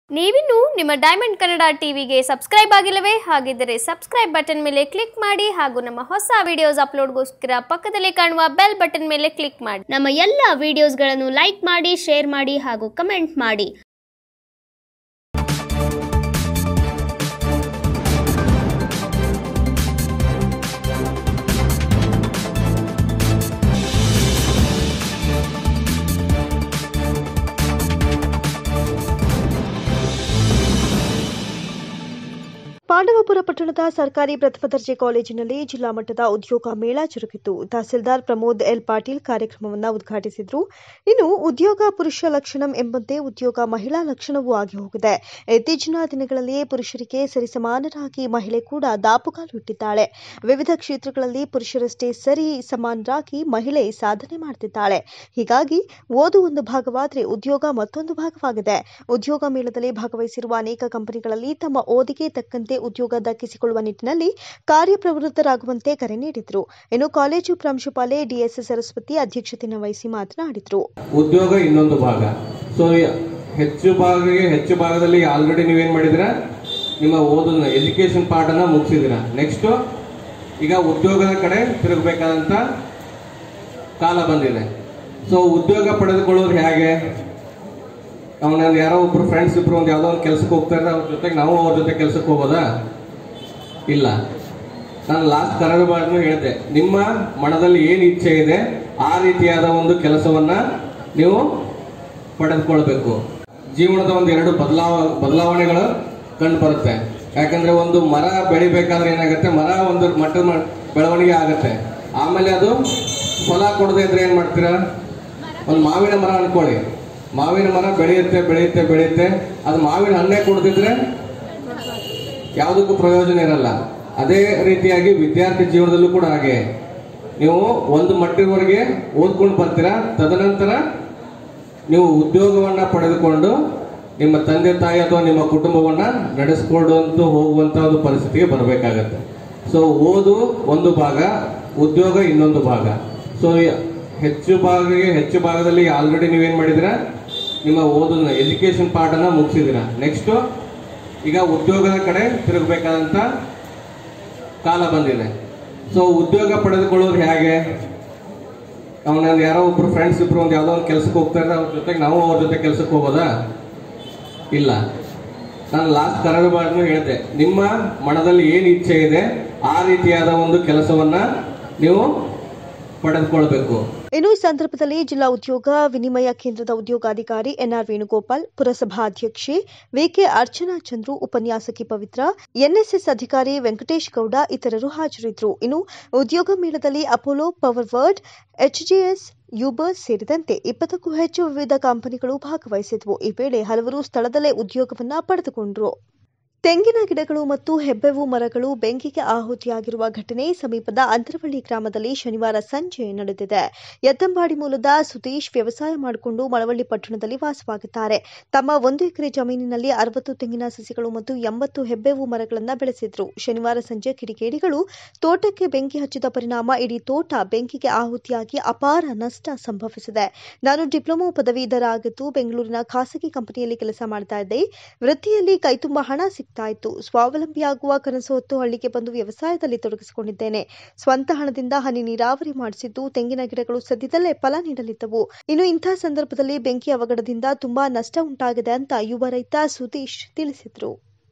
ನೀವಿನ್ನು ನಿಮ್ಮ ಡೈಮಂಡ್ ಕನ್ನಡ ಟಿವಿಗೆ ಸಬ್ಸ್ಕ್ರೈಬ್ ಆಗಿಲ್ಲವೇ ಹಾಗಿದ್ದರೆ ಸಬ್ಸ್ಕ್ರೈಬ್ ಬಟನ್ ಮೇಲೆ ಕ್ಲಿಕ್ ಮಾಡಿ ಹಾಗೂ ನಮ್ಮ ಹೊಸ ವಿಡಿಯೋಸ್ ಅಪ್ಲೋಡ್ಗೋಸ್ಕರ ಪಕ್ಕದಲ್ಲಿ ಕಾಣುವ ಬೆಲ್ ಬಟನ್ ಮೇಲೆ ಕ್ಲಿಕ್ ಮಾಡಿ ನಮ್ಮ ಎಲ್ಲ ವಿಡಿಯೋಸ್ಗಳನ್ನು ಲೈಕ್ ಮಾಡಿ ಶೇರ್ ಮಾಡಿ ಹಾಗೂ ಕಮೆಂಟ್ ಮಾಡಿ ಪಾಂಡವಪುರ ಪಟ್ಟಣದ ಸರ್ಕಾರಿ ಪ್ರಥಮ ದರ್ಜೆ ಕಾಲೇಜಿನಲ್ಲಿ ಜಿಲ್ಲಾ ಮಟ್ಟದ ಉದ್ಯೋಗ ಮೇಳ ಜರುಗಿತು ತಹಸೀಲ್ದಾರ್ ಪ್ರಮೋದ್ ಎಲ್ ಪಾಟೀಲ್ ಕಾರ್ಯಕ್ರಮವನ್ನು ಉದ್ಘಾಟಿಸಿದ್ರು ಇನ್ನು ಉದ್ಯೋಗ ಪುರುಷ ಲಕ್ಷಣಂ ಎಂಬಂತೆ ಉದ್ಯೋಗ ಮಹಿಳಾ ಲಕ್ಷಣವೂ ಆಗಿ ಹೋಗಿದೆ ಇತ್ತೀಚಿನ ದಿನಗಳಲ್ಲಿ ಪುರುಷರಿಗೆ ಸರಿಸಮಾನರಾಗಿ ಮಹಿಳೆ ಕೂಡ ದಾಪುಗಾಲು ಇಟ್ಟಿದ್ದಾಳೆ ವಿವಿಧ ಕ್ಷೇತ್ರಗಳಲ್ಲಿ ಪುರುಷರಷ್ಟೇ ಸರಿ ಸಮಾನರಾಗಿ ಮಹಿಳೆ ಸಾಧನೆ ಮಾಡುತ್ತಿದ್ದಾಳೆ ಹೀಗಾಗಿ ಓದು ಒಂದು ಭಾಗವಾದರೆ ಉದ್ಯೋಗ ಮತ್ತೊಂದು ಭಾಗವಾಗಿದೆ ಉದ್ಯೋಗ ಮೇಳದಲ್ಲಿ ಭಾಗವಹಿಸಿರುವ ಅನೇಕ ಕಂಪನಿಗಳಲ್ಲಿ ತಮ್ಮ ಓದಿಗೆ ತಕ್ಕಂತೆ ಉದ್ಯೋಗ ದಕ್ಕಿಸಿಕೊಳ್ಳುವ ನಿಟ್ಟಿನಲ್ಲಿ ಕಾರ್ಯಪ್ರವೃತ್ತರಾಗುವಂತೆ ಕರೆ ನೀಡಿದರು ಇನ್ನು ಕಾಲೇಜು ಪ್ರಾಂಶುಪಾಲೆ ಡಿಎಸ್ ಸರಸ್ವತಿ ಅಧ್ಯಕ್ಷತೆಯನ್ನು ವಹಿಸಿ ಮಾತನಾಡಿದರು ಉದ್ಯೋಗ ಇನ್ನೊಂದು ಭಾಗ ಸೊ ಹೆಚ್ಚು ಭಾಗಕ್ಕೆ ಹೆಚ್ಚು ಭಾಗದಲ್ಲಿ ಆಲ್ರೆಡಿ ನೀವೇನ್ ಮಾಡಿದಿರ ನಿಮ್ಮ ಓದನ್ನ ಎಜುಕೇಶನ್ ಪಾರ್ಟ್ ಅನ್ನ ಮುಗಿಸಿದಿರ ನೆಕ್ಸ್ಟ್ ಈಗ ಉದ್ಯೋಗದ ಕಡೆ ತಿರುಗಬೇಕಾದಂತ ಕಾಲ ಬಂದಿದೆ ಸೊ ಉದ್ಯೋಗ ಪಡೆದುಕೊಳ್ಳೋದು ಹೇಗೆ ಅವನ ಯಾರೋ ಒಬ್ರು ಫ್ರೆಂಡ್ಸ್ ಇಬ್ರು ಒಂದು ಯಾವ್ದೋ ಒಂದು ಕೆಲ್ಸಕ್ಕೆ ಹೋಗ್ತಾರೆ ಅವ್ರ ಜೊತೆಗೆ ನಾವು ಅವ್ರ ಜೊತೆ ಕೆಲ್ಸಕ್ಕೆ ಹೋಗೋದಾ ಇಲ್ಲ ನಾನು ಲಾಸ್ಟ್ ಕನ್ನಡ ಬಾಡ್ನು ಹೇಳಿದೆ ನಿಮ್ಮ ಮನದಲ್ಲಿ ಏನು ಇಚ್ಛೆ ಇದೆ ಆ ರೀತಿಯಾದ ಒಂದು ಕೆಲಸವನ್ನ ನೀವು ಪಡೆದುಕೊಳ್ಬೇಕು ಜೀವನದ ಒಂದು ಎರಡು ಬದಲಾವ ಬದಲಾವಣೆಗಳು ಕಂಡು ಬರುತ್ತೆ ಯಾಕಂದ್ರೆ ಒಂದು ಮರ ಬೆಳಿಬೇಕಾದ್ರೆ ಏನಾಗುತ್ತೆ ಮರ ಒಂದು ಮಟ್ಟದ ಮ- ಬೆಳವಣಿಗೆ ಆಗುತ್ತೆ ಆಮೇಲೆ ಅದು ಫಲ ಕೊಡದೇ ಇದ್ರೆ ಏನ್ ಮಾಡ್ತೀರಾ ಒಂದು ಮಾವಿನ ಮರ ಅನ್ಕೊಳ್ಳಿ ಮಾವಿನ ಮರ ಬೆಳೆಯುತ್ತೆ ಬೆಳೆಯುತ್ತೆ ಬೆಳೆಯುತ್ತೆ ಅದು ಮಾವಿನ ಹಣ್ಣೆ ಕೊಡ್ತಿದ್ರೆ ಯಾವುದಕ್ಕೂ ಪ್ರಯೋಜನ ಇರಲ್ಲ ಅದೇ ರೀತಿಯಾಗಿ ವಿದ್ಯಾರ್ಥಿ ಜೀವನದಲ್ಲೂ ಕೂಡ ಹಾಗೆ ನೀವು ಒಂದು ಮಟ್ಟದವರೆಗೆ ಓದ್ಕೊಂಡು ಬರ್ತೀರಾ ತದನಂತರ ನೀವು ಉದ್ಯೋಗವನ್ನ ಪಡೆದುಕೊಂಡು ನಿಮ್ಮ ತಂದೆ ತಾಯಿ ಅಥವಾ ನಿಮ್ಮ ಕುಟುಂಬವನ್ನ ನಡೆಸ್ಕೊಂಡು ಹೋಗುವಂತ ಒಂದು ಪರಿಸ್ಥಿತಿಗೆ ಬರಬೇಕಾಗತ್ತೆ ಸೊ ಓದು ಒಂದು ಭಾಗ ಉದ್ಯೋಗ ಇನ್ನೊಂದು ಭಾಗ ಸೊ ಹೆಚ್ಚು ಭಾಗಕ್ಕೆ ಹೆಚ್ಚು ಭಾಗದಲ್ಲಿ ಆಲ್ರೆಡಿ ನೀವೇನ್ ಮಾಡಿದಿರ ನಿಮ್ಮ ಓದನ್ನ ಎಜುಕೇಶನ್ ಪಾರ್ಟ್ ಅನ್ನ ಮುಗಿಸಿದಿರ ನೆಕ್ಸ್ಟ್ ಈಗ ಉದ್ಯೋಗದ ಕಡೆ ತಿರುಗಬೇಕಾದಂತ ಕಾಲ ಬಂದಿದೆ ಸೊ ಉದ್ಯೋಗ ಪಡೆದುಕೊಳ್ಳೋದು ಹೇಗೆ ಅವನ ಯಾರೋ ಒಬ್ರು ಫ್ರೆಂಡ್ಸ್ ಇಬ್ರು ಒಂದು ಯಾವ್ದೋ ಒಂದು ಕೆಲ್ಸಕ್ಕೆ ಹೋಗ್ತಾರೆ ಅವ್ರ ಜೊತೆಗೆ ನಾವು ಅವ್ರ ಜೊತೆ ಕೆಲ್ಸಕ್ಕೆ ಹೋಗೋದಾ ಇಲ್ಲ ನಾನು ಲಾಸ್ಟ್ ಕನ್ನಡ ಬಾಡ್ನು ಹೇಳಿದೆ ನಿಮ್ಮ ಮನದಲ್ಲಿ ಏನು ಇಚ್ಛೆ ಇದೆ ಆ ರೀತಿಯಾದ ಒಂದು ಕೆಲಸವನ್ನ ನೀವು ಪಡೆದುಕೊಳ್ಬೇಕು ಇನ್ನು ಈ ಸಂದರ್ಭದಲ್ಲಿ ಜಿಲ್ಲಾ ಉದ್ಯೋಗ ವಿನಿಮಯ ಕೇಂದ್ರದ ಉದ್ಯೋಗಾಧಿಕಾರಿ ಎನ್ಆರ್ ವೇಣುಗೋಪಾಲ್ ಪುರಸಭಾಧ್ಯಕ್ಷೆ ವಿಕೆ ಅರ್ಚನಾ ಚಂದ್ರು ಉಪನ್ಯಾಸಕಿ ಪವಿತ್ರ ಎನ್ಎಸ್ಎಸ್ ಅಧಿಕಾರಿ ವೆಂಕಟೇಶ್ ಗೌಡ ಇತರರು ಹಾಜರಿದ್ದರು ಇನ್ನು ಉದ್ಯೋಗ ಮೇಳದಲ್ಲಿ Apollo power word HGS Uber ಸೇರಿದಂತೆ ಇಪ್ಪತ್ತಕ್ಕೂ ಹೆಚ್ಚು ವಿವಿಧ ಕಂಪನಿಗಳು ಭಾಗವಹಿಸಿದ್ವು ಈ ವೇಳೆ ಹಲವರು ಸ್ಥಳದಲ್ಲೇ ಉದ್ಯೋಗವನ್ನ ಪಡೆದುಕೊಂಡರು ತೆಂಗಿನ ಗಿಡಗಳು ಮತ್ತು ಹೆಬ್ಬೆವು ಮರಗಳು ಬೆಂಕಿಗೆ ಆಹುತಿಯಾಗಿರುವ ಘಟನೆ ಸಮೀಪದ ಅಂತರವಳ್ಳಿ ಗ್ರಾಮದಲ್ಲಿ ಶನಿವಾರ ಸಂಜೆ ನಡೆದಿದೆ ಎತ್ತಂಬಾಡಿ ಮೂಲದ ಸುತೀಶ್ ವ್ಯವಸಾಯ ಮಾಡಿಕೊಂಡು ಮಳವಳ್ಳಿ ಪಟ್ಟಣದಲ್ಲಿ ವಾಸವಾಗಿದ್ದಾರೆ ತಮ್ಮ ಒಂದು ಎಕರೆ ಜಮೀನಿನಲ್ಲಿ ಅರವತ್ತು ತೆಂಗಿನ ಸಸಿಗಳು ಮತ್ತು ಎಂಬತ್ತು ಹೆಬ್ಬೆವು ಮರಗಳನ್ನು ಬೆಳೆಸಿದ್ರು ಶನಿವಾರ ಸಂಜೆ ಕಿಡಿಗೇಡಿಗಳು ತೋಟಕ್ಕೆ ಬೆಂಕಿ ಹಚ್ಚಿದ ಪರಿಣಾಮ ಇಡೀ ತೋಟ ಬೆಂಕಿಗೆ ಆಹುತಿಯಾಗಿ ಅಪಾರ ನಷ್ಟ ಸಂಭವಿಸಿದೆ ನಾನು ಡಿಪ್ಲೊಮಾ ಪದವೀಧರ ಆಗಿದ್ದು ಬೆಂಗಳೂರಿನ ಖಾಸಗಿ ಕಂಪನಿಯಲ್ಲಿ ಕೆಲಸ ಮಾಡ್ತಾ ಇದ್ದೆ ವೃತ್ತಿಯಲ್ಲಿ ಕೈತುಂಬ ಹಣ ಸಿಗ್ತಾ ಇತ್ತು ಸ್ವಾವಲಂಬಿಯಾಗುವ ಕನಸು ಹೊತ್ತು ಹಳ್ಳಿಗೆ ಬಂದು ವ್ಯವಸಾಯದಲ್ಲಿ ತೊಡಗಿಸಿಕೊಂಡಿದ್ದೇನೆ ಸ್ವಂತ ಹಣದಿಂದ ಹನಿ ನೀರಾವರಿ ಮಾಡಿಸಿದ್ದು ತೆಂಗಿನ ಗಿಡಗಳು ಸದ್ಯದಲ್ಲೇ ಫಲ ನೀಡಲಿದ್ದವು ಇನ್ನು ಇಂಥ ಸಂದರ್ಭದಲ್ಲಿ ಬೆಂಕಿ ಅವಘಡದಿಂದ ತುಂಬಾ ನಷ್ಟ ಉಂಟಾಗಿದೆ ಅಂತ ಯುವ ರೈತ ಸುದೀಶ್ ತಿಳಿಸಿದ್ರು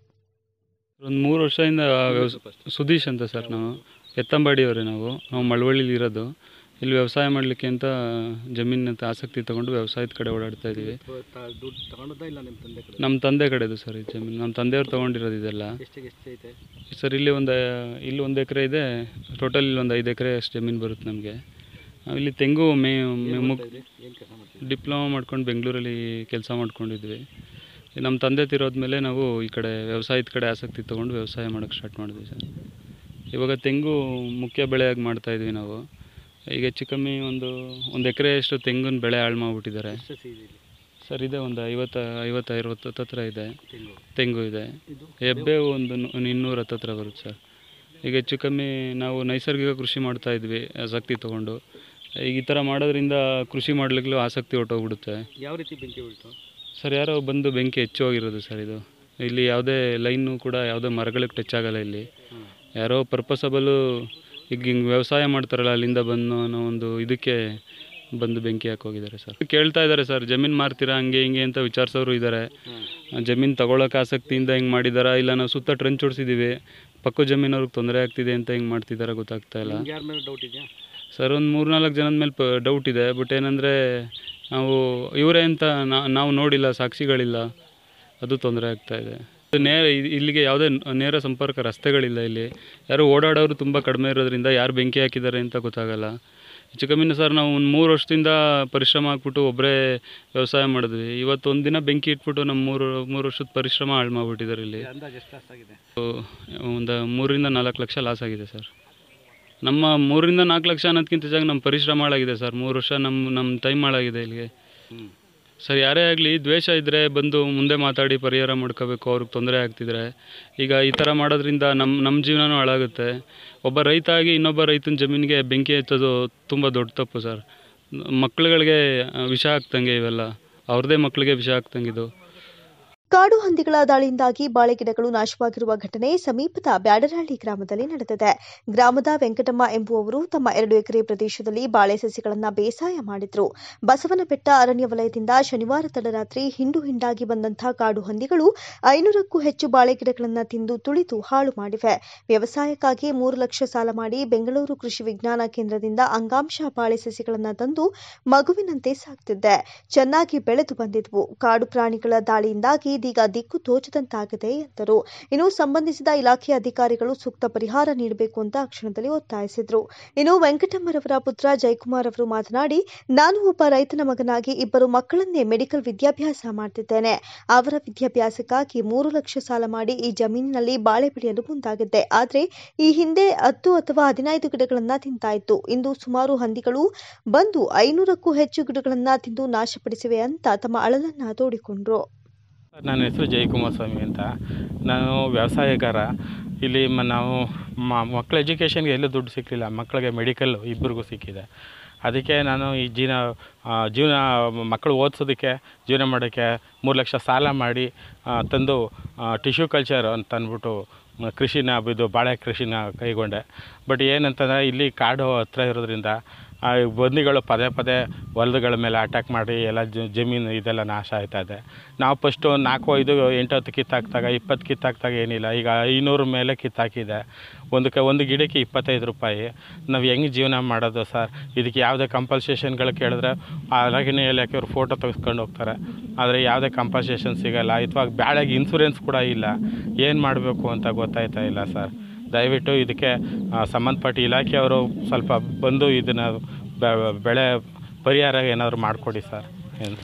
ಒಂದು ಮೂರು ವರ್ಷದಿಂದ ವ್ಯವಸ ಸುದೀಶ್ ಅಂತ ಸರ್ ನಾವು ಎತ್ತಂಬಾಡಿಯವರೇ ನಾವು ನಾವು ಮಳವಳ್ಳಿಲಿ ಇರೋದು ಇಲ್ಲಿ ವ್ಯವಸಾಯ ಮಾಡಲಿಕ್ಕೆ ಅಂತ ಜಮೀನಿನ ಅಂತ ಆಸಕ್ತಿ ತಗೊಂಡು ವ್ಯವಸಾಯದ ಕಡೆ ಓಡಾಡ್ತಾ ಇದ್ದೀವಿ ದುಡ್ಡು ತಗೊಂಡದ ಇಲ್ಲ ನಿಮ್ಮ ತಂದೆ ಕಡೆ ನಮ್ಮ ತಂದೆ ಕಡೆದು ಸರ್ ಈ ಜಮೀನು ನಮ್ಮ ತಂದೆಯವ್ರು ತೊಗೊಂಡಿರೋದು ಇದೆಲ್ಲ ಎಷ್ಟಿಗೆ ಎಷ್ಟು ಐತೆ ಸರ್ ಇಲ್ಲಿ ಒಂದು ಇಲ್ಲಿ ಒಂದು ಎಕರೆ ಇದೆ ಟೋಟಲ್ ಇಲ್ಲಿ ಒಂದು ಐದು ಎಕರೆ ಅಷ್ಟು ಜಮೀನು ಬರುತ್ತೆ ನಮಗೆ ಇಲ್ಲಿ ತೆಂಗು ಮೇ ಮೇ- ಮುಗ್ ಏನು ಕೆಲಸ ಮಾಡ್ತೀವಿ ಡಿಪ್ಲೊಮಾ ಮಾಡ್ಕೊಂಡು ಬೆಂಗಳೂರಲ್ಲಿ ಕೆಲಸ ಮಾಡ್ಕೊಂಡಿದ್ವಿ ನಮ್ಮ ತಂದೆ ತಿರೋದ್ಮೇಲೆ ನಾವು ಈ ಕಡೆ ವ್ಯವಸಾಯದ ಕಡೆ ಆಸಕ್ತಿ ತೊಗೊಂಡು ವ್ಯವಸಾಯ ಮಾಡೋಕ್ಕೆ ಸ್ಟಾರ್ಟ್ ಮಾಡಿದ್ವಿ ಸರ್ ಇವಾಗ ತೆಂಗು ಮುಖ್ಯ ಬೆಳೆಯಾಗಿ ಮಾಡ್ತಾ ಇದ್ವಿ ನಾವು ಈಗ ಹೆಚ್ಚು ಕಮ್ಮಿ ಒಂದು ಒಂದು ಎಕರೆ ಅಷ್ಟು ತೆಂಗಿನ ಬೆಳೆ ಹಾಳು ಮಾಡಿಬಿಟ್ಟಿದ್ದಾರೆ ಎಷ್ಟು ಸಸಿ ಇದೆ ಇಲ್ಲಿ ಸರ್ ಇದೆ ಒಂದು ಐವತ್ತು ಐವತ್ತು ಐವತ್ತು ಹತ್ತತ್ರ ಇದೆ ತೆಂಗು ತೆಂಗು ಇದೆ ಇದು ಹೆಬ್ಬೆ ಒಂದು ನು- ಇನ್ನೂರ ಹತ್ತತ್ರ ಬರುತ್ತೆ ಸರ್ ಈಗ ಹೆಚ್ಚು ಕಮ್ಮಿ ನಾವು ನೈಸರ್ಗಿಕ ಕೃಷಿ ಮಾಡ್ತಾ ಇದ್ವಿ ಆಸಕ್ತಿ ತೊಗೊಂಡು ಈಗ ಈ ಥರ ಮಾಡೋದ್ರಿಂದ ಕೃಷಿ ಮಾಡ್ಲಿಕ್ಕೂ ಆಸಕ್ತಿ ಹೊರ್ಟೋಗ್ಬಿಡುತ್ತೆ ಯಾವ ರೀತಿ ಬೆಂಕಿ ಉಳ್ತು ಸರ್ ಯಾರೋ ಬಂದು ಬೆಂಕಿ ಹೆಚ್ಚು ಹೋಗಿರೋದು ಸರ್ ಇದು ಇಲ್ಲಿ ಯಾವುದೇ ಲೈನು ಕೂಡ ಯಾವುದೇ ಮರಗಳಿಗೆ ಟಚ್ ಆಗಲ್ಲ ಇಲ್ಲಿ ಯಾರೋ ಪರ್ಪಸಬಲು ಈಗ ಹಿಂಗೆ ವ್ಯವಸಾಯ ಮಾಡ್ತಾರಲ್ಲ ಅಲ್ಲಿಂದ ಬಂದು ಅನ್ನೋ ಒಂದು ಇದಕ್ಕೆ ಬಂದು ಬೆಂಕಿ ಹಾಕಿ ಹೋಗಿದ್ದಾರೆ ಸರ್ ಕೇಳ್ತಾ ಇದ್ದಾರೆ ಸರ್ ಜಮೀನು ಮಾರ್ತೀರಾ ಹಂಗೆ ಹಿಂಗೆ ಅಂತ ವಿಚಾರಿಸೋರು ಇದ್ದಾರೆ ಜಮೀನು ತಗೊಳಕ್ಕೆ ಆಸಕ್ತಿಯಿಂದ ಹಿಂಗೆ ಮಾಡಿದಾರಾ ಇಲ್ಲ ನಾವು ಸುತ್ತ ಟ್ರೆಂಚ್ ಹೊಡ್ಸಿದ್ದೀವಿ ಪಕ್ಕ ಜಮೀನವ್ರಿಗೆ ತೊಂದರೆ ಆಗ್ತಿದೆ ಅಂತ ಹಿಂಗೆ ಮಾಡ್ತಿದ್ದಾರೆ ಗೊತ್ತಾಗ್ತಾ ಇಲ್ಲ ಯಾರ ಮೇಲೆ ಡೌಟ್ ಇದೆಯಾ ಸರ್ ಒಂದು ಮೂರು ನಾಲ್ಕು ಜನದ ಮೇಲೆ ಪ ಡೌಟ್ ಇದೆ ಬಟ್ ಏನಂದರೆ ನಾವು ಇವರೇ ಅಂತ ನಾ- ನಾವು ನೋಡಿಲ್ಲ ಸಾಕ್ಷಿಗಳಿಲ್ಲ ಅದು ತೊಂದರೆ ಆಗ್ತಾ ಇದೆ ನೇರ ಇ- ಇಲ್ಲಿಗೆ ಯಾವುದೇ ನೇರ ಸಂಪರ್ಕ ರಸ್ತೆಗಳಿಲ್ಲ ಇಲ್ಲಿ ಯಾರು ಓಡಾಡೋರು ತುಂಬ ಕಡಿಮೆ ಇರೋದ್ರಿಂದ ಯಾರು ಬೆಂಕಿ ಹಾಕಿದ್ದಾರೆ ಅಂತ ಗೊತ್ತಾಗಲ್ಲ ಹೆಚ್ಚು ಕಮ್ಮಿನ ಸರ್ ನಾವು ಒಂದು ಮೂರು ವರ್ಷದಿಂದ ಪರಿಶ್ರಮ ಹಾಕ್ಬಿಟ್ಟು ಒಬ್ಬರೇ ವ್ಯವಸಾಯ ಮಾಡಿದ್ವಿ ಇವತ್ತು ಒಂದು ದಿನ ಬೆಂಕಿ ಇಟ್ಬಿಟ್ಟು ನಮ್ಮ ಮೂರು ಮೂರು ವರ್ಷದ ಪರಿಶ್ರಮ ಹಾಳು ಮಾಡಿಬಿಟ್ಟಿದ್ದಾರೆ ಇಲ್ಲಿ ಅಂದಾಜು ಎಷ್ಟು ಅಷ್ಟಾಗಿದೆ ಒಂದು ಮೂರರಿಂದ ನಾಲ್ಕು ಲಕ್ಷ ಲಾಸ್ ಆಗಿದೆ ಸರ್ ನಮ್ಮ ಮೂರರಿಂದ ನಾಲ್ಕು ಲಕ್ಷ ಅನ್ನೋದಕ್ಕಿಂತ ಹೆಚ್ಚಾಗಿ ನಮ್ಮ ಪರಿಶ್ರಮ ಹಾಳಾಗಿದೆ ಸರ್ ಮೂರು ವರ್ಷ ನಮ್ಮ ನಮ್ಮ ಟೈಮ್ ಹಾಳಾಗಿದೆ ಇಲ್ಲಿಗೆ ಹ್ಞೂ ಸರ್ ಯಾರೇ ಆಗಲಿ ದ್ವೇಷ ಇದ್ದರೆ ಬಂದು ಮುಂದೆ ಮಾತಾಡಿ ಪರಿಹಾರ ಮಾಡ್ಕೋಬೇಕು ಅವ್ರಿಗೆ ತೊಂದರೆ ಆಗ್ತಿದ್ರೆ ಈಗ ಈ ಥರ ಮಾಡೋದ್ರಿಂದ ನಮ್ಮ ನಮ್ಮ ಜೀವನನೂ ಹಾಳಾಗುತ್ತೆ ಒಬ್ಬ ರೈತ ಆಗಿ ಇನ್ನೊಬ್ಬ ರೈತನ ಜಮೀನಿಗೆ ಬೆಂಕಿ ಹಚ್ಚೋದು ತುಂಬ ದೊಡ್ಡ ತಪ್ಪು ಸರ್ ಮಕ್ಳುಗಳಿಗೆ ಆ, ವಿಷ ಆಗ್ತಂಗೆ ಇವೆಲ್ಲ ಅವ್ರದ್ದೇ ಮಕ್ಕಳಿಗೆ ವಿಷ ಆಗ್ತಂಗಿದು ಕಾಡು ಹಂದಿಗಳ ದಾಳಿಯಿಂದಾಗಿ ಬಾಳೆಗಿಡಗಳು ನಾಶವಾಗಿರುವ ಘಟನೆ ಸಮೀಪದ ಬ್ಯಾಡರಹಳ್ಳಿ ಗ್ರಾಮದಲ್ಲಿ ನಡೆದಿದೆ ಗ್ರಾಮದ ವೆಂಕಟಮ್ಮ ಎಂಬುವವರು ತಮ್ಮ ಎರಡು ಎಕರೆ ಪ್ರದೇಶದಲ್ಲಿ ಬಾಳೆ ಸಸಿಗಳನ್ನು ಬೇಸಾಯ ಮಾಡಿದ್ರು ಬಸವನಬೆಟ್ಟ ಅರಣ್ಯ ವಲಯದಿಂದ ಶನಿವಾರ ತಡರಾತ್ರಿ ಹಿಂಡು ಹಿಂಡಾಗಿ ಬಂದಂತಹ ಕಾಡು ಹಂದಿಗಳು ಐನೂರಕ್ಕೂ ಹೆಚ್ಚು ಬಾಳೆ ಗಿಡಗಳನ್ನು ತಿಂದು ತುಳಿದು ಹಾಳು ಮಾಡಿವೆ ವ್ಯವಸಾಯಕ್ಕಾಗಿ ಮೂರು ಲಕ್ಷ ಸಾಲ ಮಾಡಿ ಬೆಂಗಳೂರು ಕೃಷಿ ವಿಜ್ಞಾನ ಕೇಂದ್ರದಿಂದ ಅಂಗಾಂಶ ಬಾಳೆ ಸಸಿಗಳನ್ನು ತಂದು ಮಗುವಿನಂತೆ ಸಾಕ್ತಿದ್ದೆ ಚೆನ್ನಾಗಿ ಬೆಳೆದು ಬಂದಿದ್ವು ಕಾಡು ಪ್ರಾಣಿಗಳ ದಾಳಿಯಿಂದಾಗಿ ಇದೀಗ ದಿಕ್ಕು ತೋಚದಂತಾಗಿದೆ ಎಂದರು ಇನ್ನು ಸಂಬಂಧಿಸಿದ ಇಲಾಖೆಯ ಅಧಿಕಾರಿಗಳು ಸೂಕ್ತ ಪರಿಹಾರ ನೀಡಬೇಕು ಅಂತ ಆ ಕ್ಷಣದಲ್ಲಿ ಒತ್ತಾಯಿಸಿದ್ರು ಇನ್ನು ವೆಂಕಟಮ್ಮರವರ ಪುತ್ರ ಜಯಕುಮಾರ್ ಅವರು ಮಾತನಾಡಿ ನಾನು ಒಬ್ಬ ರೈತನ ಮಗನಾಗಿ ಇಬ್ಬರು ಮಕ್ಕಳನ್ನೇ ಮೆಡಿಕಲ್ ವಿದ್ಯಾಭ್ಯಾಸ ಮಾಡ್ತಿದ್ದೇನೆ ಅವರ ವಿದ್ಯಾಭ್ಯಾಸಕ್ಕಾಗಿ ಮೂರು ಲಕ್ಷ ಸಾಲ ಮಾಡಿ ಈ ಜಮೀನಿನಲ್ಲಿ ಬಾಳೆ ಬೆಳೆಯಲು ಮುಂದಾಗಿದ್ದೆ ಆದರೆ ಈ ಹಿಂದೆ ಹತ್ತು ಅಥವಾ ಹದಿನೈದು ಗಿಡಗಳನ್ನ ತಿಂತಾಯಿತ್ತು ಇಂದು ಸುಮಾರು ಹಂದಿಗಳು ಬಂದು ಐನೂರಕ್ಕೂ ಹೆಚ್ಚು ಗಿಡಗಳನ್ನ ತಿಂದು ನಾಶಪಡಿಸಿವೆ ಅಂತ ತಮ್ಮ ಅಳಲನ್ನ ತೋಡಿಕೊಂಡ್ರು ನನ್ನ ಹೆಸರು ಜಯಕುಮಾರ್ ಸ್ವಾಮಿ ಅಂತ ನಾನು ವ್ಯವಸಾಯಗಾರ ಇಲ್ಲಿ ಮ ನಾವು ಮ ಮಕ್ಕಳ ಎಜುಕೇಷನ್ಗೆ ಎಲ್ಲೂ ದುಡ್ಡು ಸಿಕ್ಕಲಿಲ್ಲ ಮಕ್ಕಳಿಗೆ ಮೆಡಿಕಲ್ಲು ಇಬ್ಬರಿಗೂ ಸಿಕ್ಕಿದೆ ಅದಕ್ಕೆ ನಾನು ಈ ಜೀವನ ಆ, ಜೀವನ ಮಕ್ಕಳು ಓದಿಸೋದಕ್ಕೆ ಜೀವನ ಮಾಡೋಕ್ಕೆ ಮೂರು ಲಕ್ಷ ಸಾಲ ಮಾಡಿ ಆ, ತಂದು ಟಿಶ್ಯೂ ಕಲ್ಚರ್ ಅಂತ ಅಂದ್ಬಿಟ್ಟು ಮ- ಕೃಷಿನ ಇದು ಬಾಳೆ ಕೃಷಿನ ಕೈಗೊಂಡೆ ಬಟ್ ಏನಂತಂದರೆ ಇಲ್ಲಿ ಕಾಡು ಹತ್ರ ಇರೋದ್ರಿಂದ ಆ ಬಂದಿಗಳು ಪದೇ ಪದೇ ಹೊಲಗಳ ಮೇಲೆ ಅಟ್ಯಾಕ್ ಮಾಡಿ ಎಲ್ಲ ಜ- ಜಮೀನು ಇದೆಲ್ಲ ನಾಶ ಆಯ್ತಾ ಇದೆ ನಾವು ಫಸ್ಟು ನಾಲ್ಕು ಐದು ಎಂಟು ಹತ್ತು ಕಿತ್ತಾಕ್ದಾಗ ಇಪ್ಪತ್ತು ಕಿತ್ತಾಕ್ದಾಗ ಏನಿಲ್ಲ ಈಗ ಐನೂರು ಮೇಲೆ ಕಿತ್ತಾಕಿದೆ ಒಂದಕ್ಕೆ ಒಂದು ಗಿಡಕ್ಕೆ ಇಪ್ಪತ್ತೈದು ರೂಪಾಯಿ ನಾವು ಹೆಂಗೆ ಜೀವನ ಮಾಡೋದು ಸರ್ ಇದಕ್ಕೆ ಯಾವುದೇ ಕಂಪಲ್ಸೇಷನ್ಗಳು ಕೇಳಿದ್ರೆ ಆ ಅರಣ್ಯ ಇಲಾಖೆಯವ್ರು ಫೋಟೋ ತೆಗೆಸ್ಕೊಂಡು ಹೋಗ್ತಾರೆ ಆದರೆ ಯಾವುದೇ ಕಂಪಲ್ಸೇಷನ್ ಸಿಗಲ್ಲ ಅಥವಾ ಬ್ಯಾಳೆಗೆ ಇನ್ಸೂರೆನ್ಸ್ ಕೂಡ ಇಲ್ಲ ಏನು ಮಾಡಬೇಕು ಅಂತ ಗೊತ್ತಾಯ್ತಾ ಇಲ್ಲ ಸರ್ ದಯವಿಟ್ಟು ಇದಕ್ಕೆ ಆ, ಸಂಬಂಧಪಟ್ಟ ಇಲಾಖೆಯವರು ಸ್ವಲ್ಪ ಬಂದು ಇದನ್ನು ಬೆಳೆ ಪರಿಹಾರ ಏನಾದರೂ ಮಾಡಿಕೊಡಿ ಸರ್ ಏನು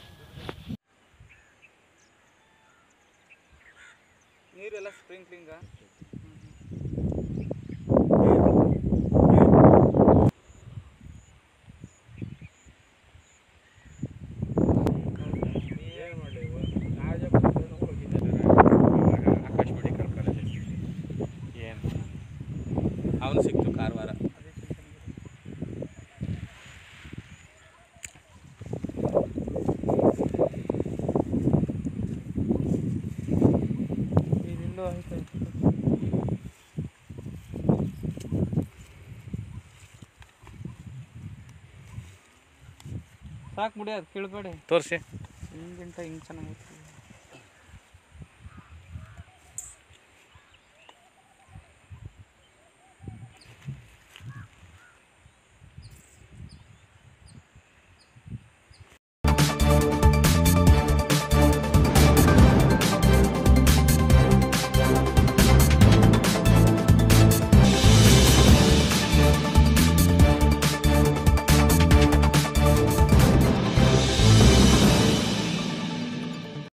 ನೀರೆಲ್ಲ ಸ್ಪ್ರಿಂಕ್ಲಿಂಗ ಆಕಾಶ್ ಮೆಡಿಕಲ್ ಕಾಲೇಜ್ ಏನು ಅವನು ಸಿಕ್ತು ಕಾರವಾರ ಇದಿಂದು ಆಯ್ತು ಸಾಕು ಬಿಡಿ ಅದು ಕೇಳಬೇಡಿ ತೋರಿಸಿ ಹಿಂಗಿಂಟ ಹಿಂಗೆ ಚೆನ್ನಾಗೈತೆ